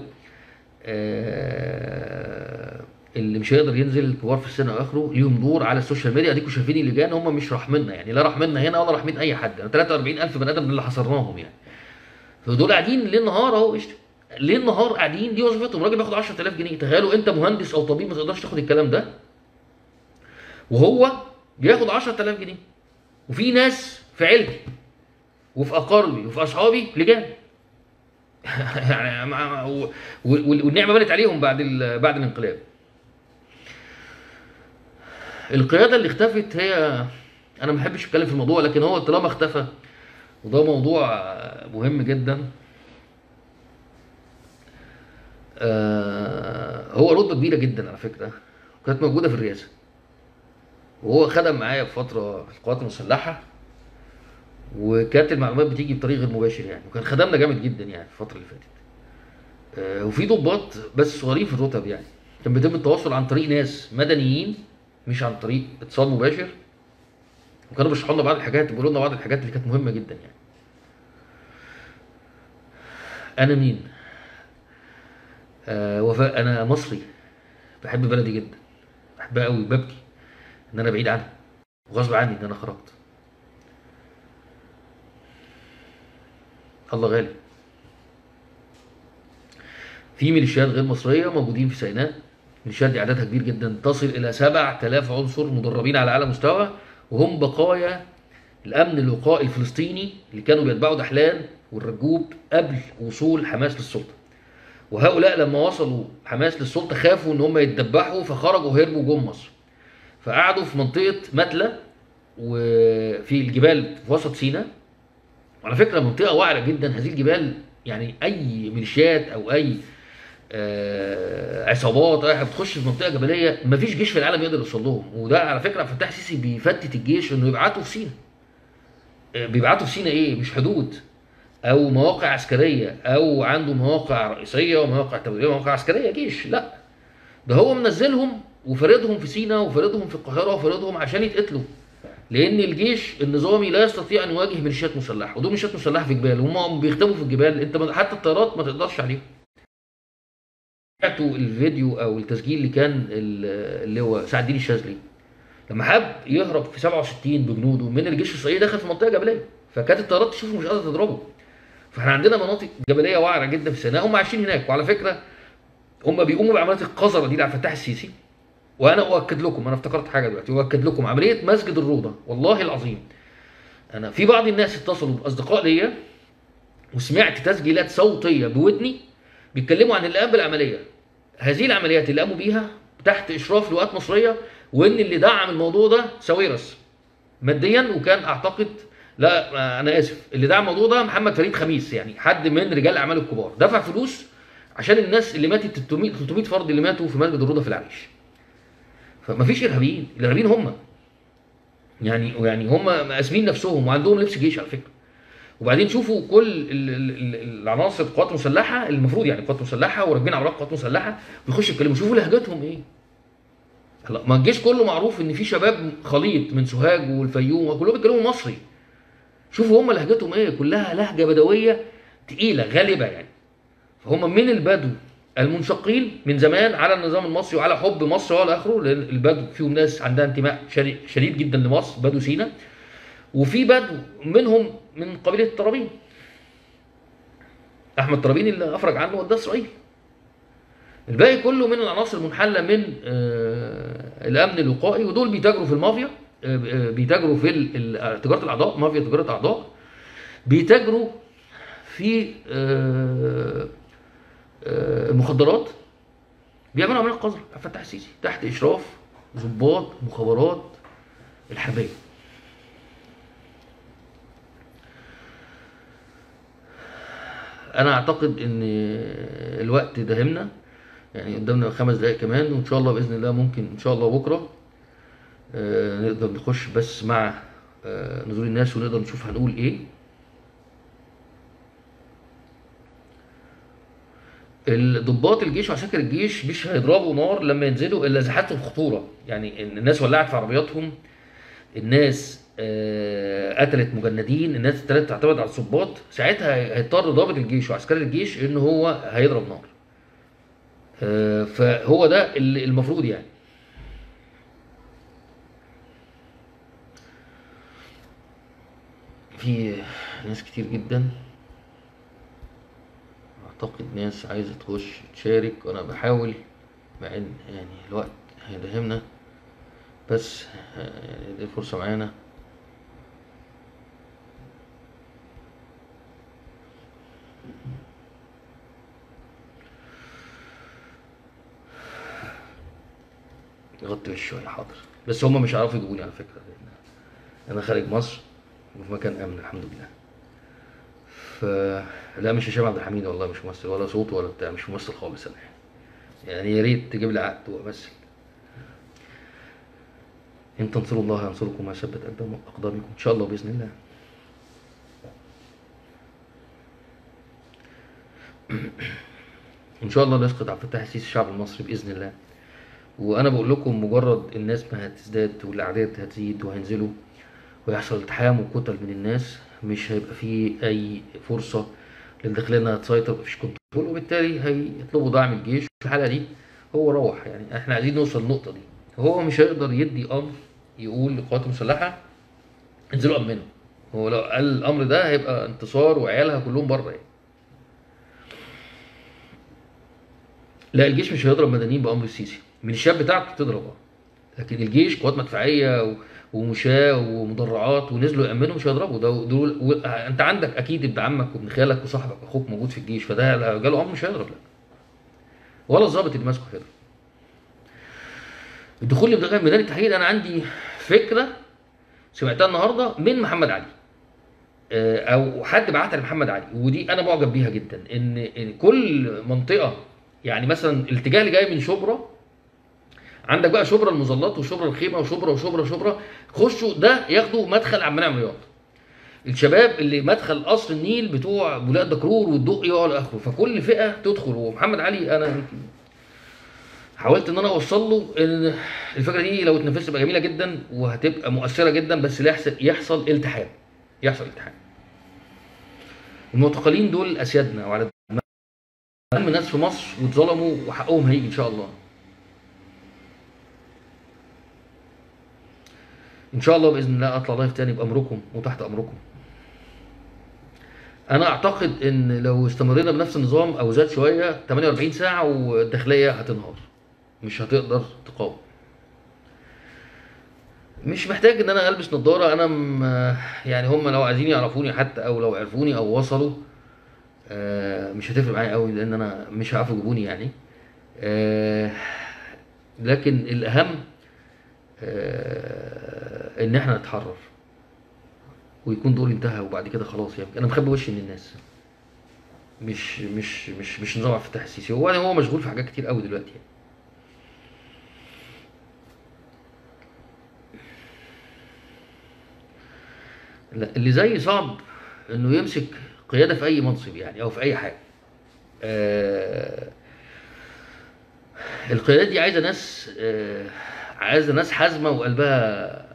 آه اللي مش هيقدر ينزل الكبار في السن او اخره ليهم دور على السوشيال ميديا اديكم شايفين اللجان هم مش رحمنا يعني لا رحمنا هنا ولا رحمين اي حد انا 43000 بني ادم من اللي حصرناهم يعني فدول قاعدين ليل نهار اهو قشطه ليل نهار قاعدين دي وظيفتهم راجل بياخد 10000 جنيه تخيلوا انت مهندس او طبيب ما تقدرش تاخد الكلام ده وهو بياخد 10000 جنيه وفي ناس في عيلتي وفي اقاربي وفي اصحابي لجان يعني مع- و- وال- والنعمه بنت عليهم بعد ال- بعد الانقلاب القياده اللي اختفت هي انا ما بحبش اتكلم في الموضوع لكن هو طالما اختفى وده موضوع مهم جدا آه، هو رتبه كبيره جدا على فكره كانت موجوده في الرئاسه وهو خدم معايا في فتره في القوات المسلحه وكانت المعلومات بتيجي بطريق غير مباشر يعني وكان خدمنا جامد جدا يعني في الفتره اللي فاتت آه، وفي ضباط بس صغيرين في الرتب يعني كان بيتم التواصل عن طريق ناس مدنيين مش عن طريق اتصال مباشر وكانوا بيشرحوا لنا بعض الحاجات بيقولوا لنا بعض الحاجات اللي كانت مهمه جدا يعني انا مين آه وفاء انا مصري بحب بلدي جدا بحبها قوي ببكي ان انا بعيد عنها وغصب عني ان انا خرجت الله غالب في ميليشيات غير مصريه موجودين في سيناء الميليشيات دي عددها كبير جدا تصل الى 7000 عنصر مدربين على اعلى مستوى وهم بقايا الامن الوقائي الفلسطيني اللي كانوا بيتبعوا دحلان والرجوب قبل وصول حماس للسلطه وهؤلاء لما وصلوا حماس للسلطه خافوا ان هم يتدبحوا فخرجوا هربوا جم مصر فقعدوا في منطقه متله وفي الجبال في وسط سيناء وعلى فكره منطقه وعره جدا هذه الجبال يعني اي ميليشيات او اي آه، عصابات اي حاجه بتخش في منطقه جبليه مفيش جيش في العالم يقدر يوصل لهم وده على فكره عبد الفتاح السيسي بيفتت الجيش انه يبعته في سينا آه، بيبعته في سينا ايه مش حدود او مواقع عسكريه او عنده مواقع رئيسيه ومواقع تمويليه ومواقع عسكريه جيش لا ده هو منزلهم وفاردهم في سينا وفاردهم في القاهره وفاردهم عشان يتقتلوا لان الجيش النظامي لا يستطيع ان يواجه ميليشيات مسلحه ودول ميليشيات مسلحه في جبال هم بيختبوا في الجبال انت ما- حتى الطيارات ما تقدرش عليهم سمعتوا الفيديو او التسجيل اللي كان ال- اللي هو سعد الدين الشاذلي لما حب يهرب في 67 بجنوده من الجيش الاسرائيلي دخل في منطقه جبليه فكانت الطيارات تشوفه مش قادره تضربه فاحنا عندنا مناطق جبليه وعره جدا في سيناء هم عايشين هناك وعلى فكره هم بيقوموا بعمليات القذره دي لعبد الفتاح السيسي وانا اؤكد لكم انا افتكرت حاجه دلوقتي اؤكد لكم عمليه مسجد الروضه والله العظيم انا في بعض الناس اتصلوا باصدقاء ليا وسمعت تسجيلات صوتيه بودني بيتكلموا عن اللي قام بالعمليه هذه العمليات اللي قاموا بيها تحت اشراف لواءات مصريه وان اللي دعم الموضوع ده ساويرس ماديا وكان اعتقد لا آه، انا اسف اللي دعم الموضوع ده محمد فريد خميس يعني حد من رجال الاعمال الكبار دفع فلوس عشان الناس اللي ماتت 300 300 فرد اللي ماتوا في مسجد الروضه في العريش فمفيش ارهابيين الارهابيين هم يعني يعني هم مقاسمين نفسهم وعندهم لبس جيش على فكره وبعدين شوفوا كل ال- ال- ال- العناصر القوات المسلحه المفروض يعني قوات مسلحه وراكبين عربيات قوات مسلحه بيخشوا يتكلموا شوفوا لهجتهم ايه هلا ما الجيش كله معروف ان في شباب خليط من سوهاج والفيوم وكلهم بيتكلموا مصري شوفوا هم لهجتهم ايه كلها لهجه بدويه تقيله غالبه يعني فهم من البدو المنشقين من زمان على النظام المصري وعلى حب مصر والى اخره لان البدو فيهم ناس عندها انتماء شديد- شديد جدا لمصر بدو سينا وفي بدو منهم من قبيله الترابين احمد ترابين اللي افرج عنه وداه اسرائيل الباقي كله من العناصر المنحله من آه، الامن الوقائي ودول بيتاجروا في المافيا آه، آه، بيتاجروا في ال- ال- تجاره الاعضاء مافيا تجاره اعضاء بيتاجروا في آه، آه، المخدرات بيعملوا عمليات قذرة عبد الفتاح السيسي تحت اشراف ضباط مخابرات الحربيه انا اعتقد ان الوقت داهمنا يعني قدامنا خمس دقايق كمان وان شاء الله باذن الله ممكن ان شاء الله بكره آه، نقدر نخش بس مع آه، نزول الناس ونقدر نشوف هنقول ايه الضباط الجيش وعساكر الجيش مش هيضربوا نار لما ينزلوا الا اذا حسوا بخطوره يعني إن الناس ولعت في عربياتهم الناس آه، قتلت مجندين الناس ابتدت تعتمد على الضباط ساعتها هيضطر ضابط الجيش وعسكري الجيش ان هو هيضرب نار آه، فهو ده اللي المفروض يعني في ناس كتير جدا اعتقد ناس عايزه تخش تشارك وانا بحاول مع ان يعني الوقت هيدهمنا بس آه، يعني دي الفرصه معانا غطي وشي شويه حاضر بس هم مش هيعرفوا يجيبوني على فكره لان انا خارج مصر وفي مكان امن الحمد لله ف لا مش هشام عبد الحميد والله مش ممثل ولا صوته ولا بتاع مش ممثل خالص انا يعني يا ريت تجيب لي عقد وامثل ان تنصروا الله ينصركم ويثبت اقدام اقدامكم ان شاء الله باذن الله ان شاء الله لا يسقط عبد الفتاح السيسي الشعب المصري باذن الله وانا بقول لكم مجرد الناس ما هتزداد والاعداد هتزيد وهينزلوا ويحصل التحام وكتل من الناس مش هيبقى فيه اي فرصه للداخليه انها تسيطر مفيش كنترول وبالتالي هيطلبوا دعم الجيش في الحاله دي هو روح يعني احنا عايزين نوصل للنقطه دي هو مش هيقدر يدي امر يقول للقوات المسلحه انزلوا امنوا هو لو قال الامر ده هيبقى انتصار وعيالها كلهم بره يعني. لا الجيش مش هيضرب مدنيين بامر السيسي من الشاب بتاعته تضرب اه لكن الجيش قوات مدفعيه و- ومشاة ومدرعات ونزلوا يأمنوا مش هيضربوا ده دول و... انت عندك اكيد ابن عمك وابن خالك وصاحبك واخوك موجود في الجيش فده لو جاله امر مش هيضرب لا ولا الظابط اللي ماسكه هيضرب الدخول لميدان ميدان التحرير انا عندي فكره سمعتها النهارده من محمد علي آه، او حد بعتها لمحمد علي ودي انا معجب بيها جدا ان إن كل منطقه يعني مثلا الاتجاه اللي جاي من شبرا عندك بقى شبرا المظلات وشبرا الخيمه وشبرا وشبرا وشبرا خشوا ده ياخدوا مدخل عبد المنعم رياض الشباب اللي مدخل قصر النيل بتوع بولاق دكرور والدقي والى اخره فكل فئه تدخل ومحمد علي انا حاولت ان انا اوصل له ان الفكره دي لو اتنفذت تبقى جميله جدا وهتبقى مؤثره جدا بس لا يحصل يحصل التحام يحصل التحام المعتقلين دول اسيادنا وعلى اهم ناس في مصر واتظلموا وحقهم هيجي ان شاء الله ان شاء الله باذن الله اطلع لايف تاني بامركم وتحت امركم انا اعتقد ان لو استمرينا بنفس النظام او زاد شويه 48 ساعه والداخليه هتنهار مش هتقدر تقاوم مش محتاج ان انا البس نظاره انا م... يعني هم لو عايزين يعرفوني حتى او لو عرفوني او وصلوا آه، مش هتفرق معايا قوي لان انا مش هيعرفوا يجيبوني يعني آه، لكن الاهم آه، ان احنا نتحرر ويكون دوري انتهى وبعد كده خلاص يعني انا مخبي وشي من الناس مش مش مش مش نظام عبد الفتاح السيسي هو هو مشغول في حاجات كتير قوي دلوقتي يعني. لا اللي زي صعب انه يمسك قياده في اي منصب يعني او في اي حاجه آه القيادات دي عايزه ناس آه عايزه ناس حازمه وقلبها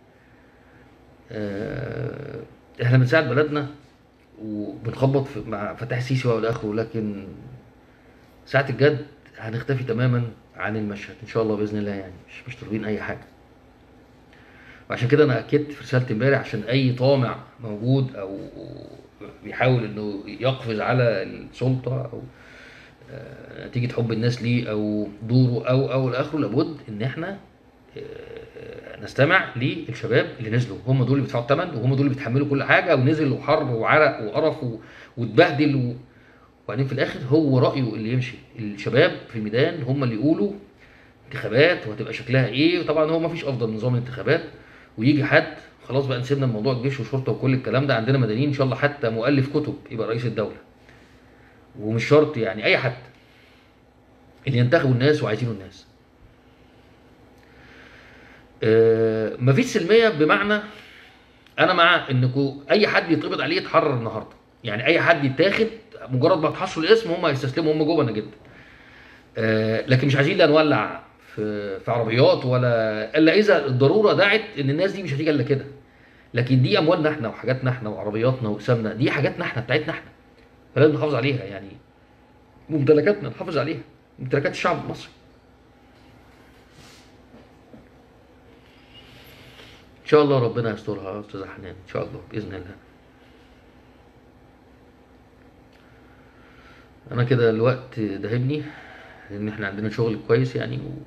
آه احنا بنساعد بلدنا وبنخبط في مع فتح السيسي والى اخره لكن ساعه الجد هنختفي تماما عن المشهد ان شاء الله باذن الله يعني مش مش طالبين اي حاجه وعشان كده انا اكدت في رساله امبارح عشان اي طامع موجود او بيحاول انه يقفز على السلطه او آه، نتيجه حب الناس ليه او دوره او او لاخره لابد ان احنا آه، نستمع للشباب اللي نزلوا هم دول اللي بيدفعوا الثمن وهم دول اللي بيتحملوا كل حاجه ونزل وحر وعرق وقرف و- واتبهدل و... وبعدين في الاخر هو رايه اللي يمشي الشباب في الميدان هم اللي يقولوا انتخابات وهتبقى شكلها ايه وطبعا هو ما فيش افضل من نظام الانتخابات ويجي حد خلاص بقى نسيبنا من موضوع الجيش والشرطه وكل الكلام ده عندنا مدنيين ان شاء الله حتى مؤلف كتب يبقى رئيس الدوله ومش شرط يعني اي حد اللي ينتخبوا الناس وعايزينه الناس آه، مفيش سلميه بمعنى انا مع انكم اي حد يتقبض عليه يتحرر النهارده يعني اي حد يتاخد مجرد ما تحصل الاسم هم هيستسلموا هم جبنه جدا آه، لكن مش عايزين لا نولع في في عربيات ولا الا اذا الضروره دعت ان الناس دي مش هتيجي الا كده لكن دي اموالنا احنا وحاجاتنا احنا وعربياتنا واقسامنا دي حاجاتنا احنا بتاعتنا احنا فلازم نحافظ عليها يعني ممتلكاتنا نحافظ عليها ممتلكات الشعب المصري ان شاء الله ربنا يسترها يا استاذ حنان ان شاء الله باذن الله انا كده الوقت داهمني لان احنا عندنا شغل كويس يعني و...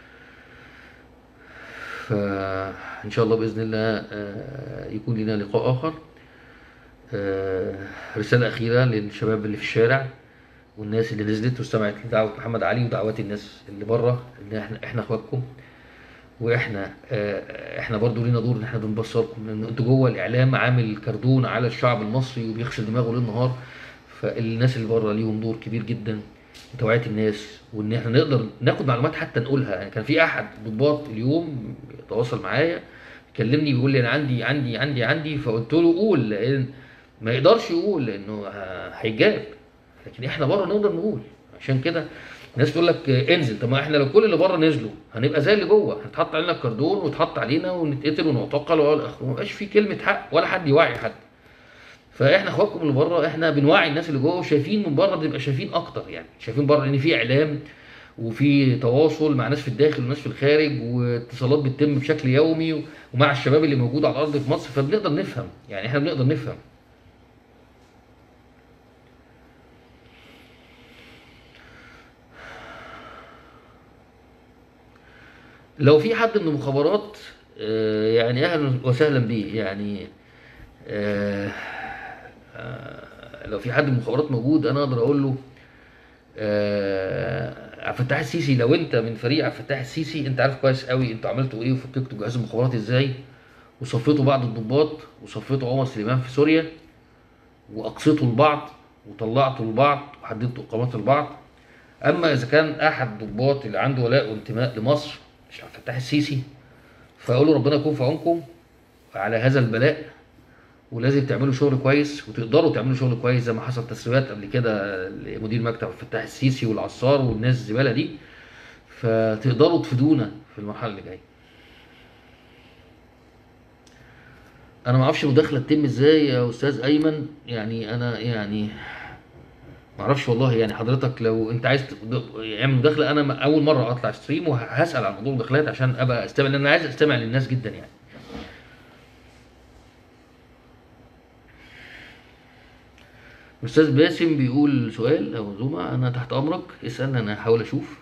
فان شاء الله باذن الله آه، يكون لنا لقاء اخر آه، رساله اخيره للشباب اللي في الشارع والناس اللي نزلت واستمعت لدعوه محمد علي ودعوات الناس اللي بره ان احنا احنا اخواتكم واحنا آه، احنا برضو لينا دور ان احنا بنبصركم لان انتوا جوه الاعلام عامل كردون على الشعب المصري وبيغسل دماغه ليل نهار فالناس اللي بره ليهم دور كبير جدا في توعيه الناس وان احنا نقدر ناخد معلومات حتى نقولها يعني كان في احد ضباط اليوم يتواصل معايا كلمني بيقول لي انا عندي عندي عندي عندي فقلت له قول لان ما يقدرش يقول لانه ه- هيجاب لكن احنا بره نقدر نقول عشان كده الناس تقول لك آه، انزل طب ما احنا لو كل اللي بره نزلوا هنبقى زي اللي جوه هنتحط علينا الكردون ويتحط علينا ونتقتل ونعتقل والى اخره ما بقاش في كلمه حق ولا حد يوعي حد فاحنا اخواتكم اللي بره احنا بنوعي الناس اللي جوه وشايفين من بره بنبقى شايفين اكتر يعني شايفين بره ان في اعلام وفي تواصل مع ناس في الداخل وناس في الخارج واتصالات بتتم بشكل يومي ومع الشباب اللي موجود على الارض في مصر فبنقدر نفهم يعني احنا بنقدر نفهم لو في حد من المخابرات آه، يعني اهلا وسهلا بيه يعني آه، آه، لو في حد من المخابرات موجود انا اقدر اقول له آه، عبد الفتاح السيسي لو انت من فريق عبد الفتاح السيسي انت عارف كويس قوي انتوا عملتوا ايه وفككتوا جهاز المخابرات ازاي وصفيتوا بعض الضباط وصفيتوا عمر سليمان في سوريا واقصيتوا البعض وطلعتوا البعض وحددتوا اقامات البعض اما اذا كان احد ضباط اللي عنده ولاء وانتماء لمصر مش عبد الفتاح السيسي فاقول له ربنا يكون في عونكم على هذا البلاء ولازم تعملوا شغل كويس وتقدروا تعملوا شغل كويس زي ما حصل تسريبات قبل كده لمدير مكتب عبد الفتاح السيسي والعصار والناس الزباله دي فتقدروا تفيدونا في المرحله اللي جايه انا ما اعرفش المداخله تتم ازاي يا استاذ ايمن يعني انا يعني ما اعرفش والله يعني حضرتك لو انت عايز تد- اعمل مداخله انا م- اول مره اطلع ستريم وهسال عن موضوع المداخلات عشان ابقى استمع لان انا عايز استمع للناس جدا يعني استاذ باسم بيقول سؤال او منظومه انا تحت امرك اسال انا هحاول اشوف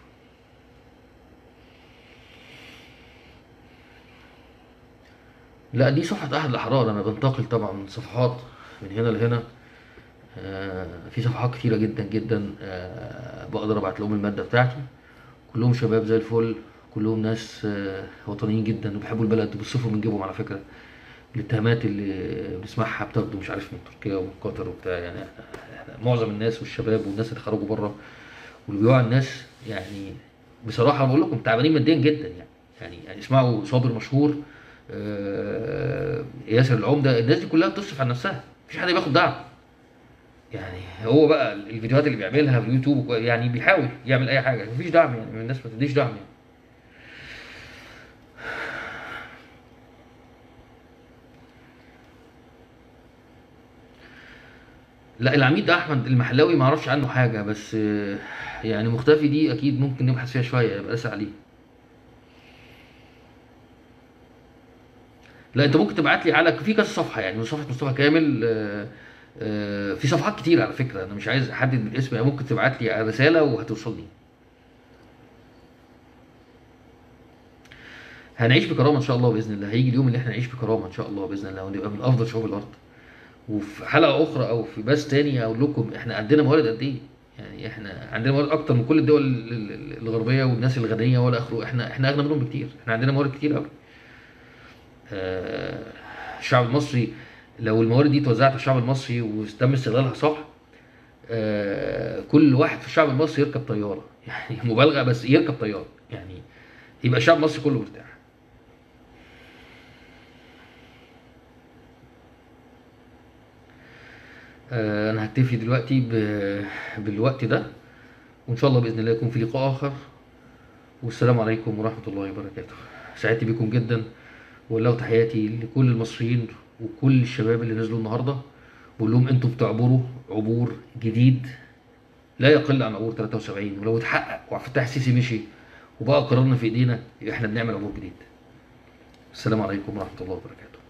لا دي صفحة أحد الأحرار أنا بنتقل طبعا من صفحات من هنا لهنا آه، في صفحات كتيرة جدا جدا آه، بقدر أبعت لهم المادة بتاعتي كلهم شباب زي الفل كلهم ناس آه، وطنيين جدا وبيحبوا البلد وبيصرفوا من جيبهم على فكرة الاتهامات اللي بنسمعها بتاخده مش عارف من تركيا ومن قطر وبتاع يعني إحنا- إحنا معظم الناس والشباب والناس اللي خرجوا بره واللي بيوعوا الناس يعني بصراحة بقول لكم تعبانين ماديا جدا يعني يعني يعني اسمعوا صابر مشهور آه، ياسر العمدة الناس دي كلها بتصرف على نفسها مفيش حد بياخد دعم يعني هو بقى الفيديوهات اللي بيعملها في اليوتيوب وكو- يعني بيحاول يعمل اي حاجه مفيش دعم يعني من الناس ما تديش دعم يعني لا العميد احمد المحلاوي ما اعرفش عنه حاجه بس آه، يعني مختفي دي اكيد ممكن نبحث فيها شويه يبقى اسال عليه لا انت ممكن تبعت لي على في كذا صفحه يعني من صفحه مصطفى كامل آه، آه، في صفحات كتير على فكره انا مش عايز احدد بالاسم يعني ممكن تبعت لي رساله وهتوصل لي هنعيش بكرامه ان شاء الله باذن الله هيجي اليوم اللي احنا نعيش بكرامه ان شاء الله باذن الله ونبقى من افضل شعوب الارض وفي حلقه اخرى او في بث تاني اقول لكم احنا عندنا موارد قد ايه يعني احنا عندنا موارد اكتر من كل الدول ال- ال- الغربيه والناس الغنيه ولا اخره احنا احنا اغنى منهم بكتير احنا عندنا موارد كتير قوي آه، الشعب المصري لو الموارد دي اتوزعت على الشعب المصري وتم استغلالها صح آه، كل واحد في الشعب المصري يركب طياره يعني مبالغه بس يركب طياره يعني يبقى الشعب المصري كله مرتاح آه، انا هكتفي دلوقتي ب- بالوقت ده وان شاء الله باذن الله يكون في لقاء اخر والسلام عليكم ورحمه الله وبركاته سعدت بكم جدا ولو تحياتي لكل المصريين وكل الشباب اللي نزلوا النهارده بقول لهم انتوا بتعبروا عبور جديد لا يقل عن عبور 73 ولو اتحقق وعبد الفتاح السيسي مشي وبقى قرارنا في ايدينا يبقى احنا بنعمل عبور جديد السلام عليكم ورحمه الله وبركاته